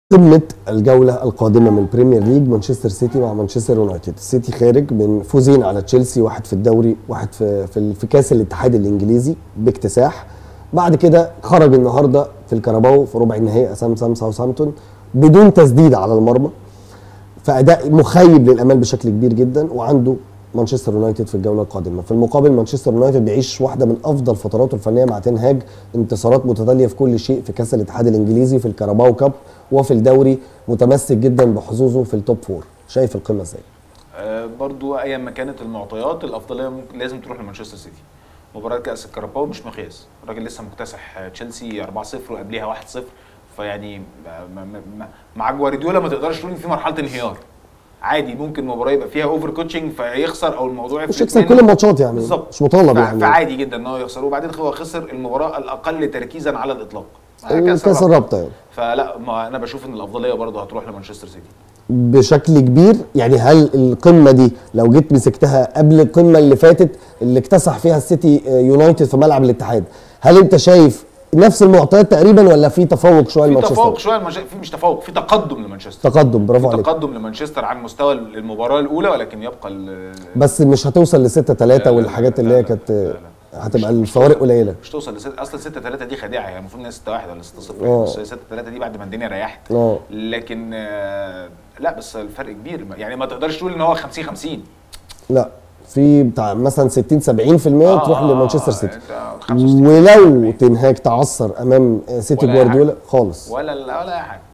قمة الجولة القادمة من البريمير ليج مانشستر سيتي مع مانشستر يونايتد، السيتي خارج من فوزين على تشيلسي واحد في الدوري واحد في في, في كاس الاتحاد الانجليزي باكتساح. بعد كده خرج النهارده في الكاراباو في ربع النهائي امام سام ساوثهامبتون بدون تسديد على المرمى. فاداء مخيب للامال بشكل كبير جدا وعنده مانشستر يونايتد في الجوله القادمه في المقابل مانشستر يونايتد بيعيش واحده من افضل فتراته الفنيه مع تنهاج انتصارات متتاليه في كل شيء في كاس الاتحاد الانجليزي في الكاراباو كاب وفي الدوري متمسك جدا بحظوظه في التوب فور شايف القمه ازاي آه، برضو ايا ما كانت المعطيات الافضليه ممكن لازم تروح لمانشستر سيتي مباراه كاس الكاراباو مش مقياس الراجل لسه مكتسح آه، تشيلسي 4-0 وقبليها 1-0 فيعني ما- ما- ما- مع جوارديولا ما تقدرش تقول ان في مرحله انهيار عادي ممكن مباراه يبقى فيها اوفر كوتشنج فيخسر او الموضوع مش يفرق يكسب منه. كل الماتشات يعني بالظبط مش مطالب ف- يعني فعادي جدا ان هو يخسر وبعدين هو خسر المباراه الاقل تركيزا على الاطلاق آه، كاس الرابطة. الرابطه يعني فلا ما انا بشوف ان الافضليه برضه هتروح لمانشستر سيتي بشكل كبير يعني هل القمه دي لو جيت مسكتها قبل القمه اللي فاتت اللي اكتسح فيها السيتي آه، يونايتد في ملعب الاتحاد هل انت شايف نفس المعطيات تقريبا ولا في تفوق شويه في لمانشستر تفوق شويه لمانشستر في مش تفوق في تقدم لمانشستر تقدم برافو في عليك تقدم لمانشستر عن مستوى المباراه الاولى ولكن يبقى ال- بس مش هتوصل ل 6 3 لا، لا، والحاجات لا، اللي هي لا، كانت لا، لا. هتبقى مش- مش الفوارق توصل. قليله مش توصل لست... اصلا 6 3 دي خديعه يعني المفروض انها 6 1 ولا 6 0 آه. بس 6 3 دي بعد ما الدنيا ريحت اه لكن آه، لا بس الفرق كبير يعني ما تقدرش تقول ان هو 50 50 لا في بتاع مثلا 60 70% تروح لمانشستر سيتي انت 65 ولو تنهاج تعثر امام سيتي ولا أي جوارديولا خالص ولا ولا اي حاجه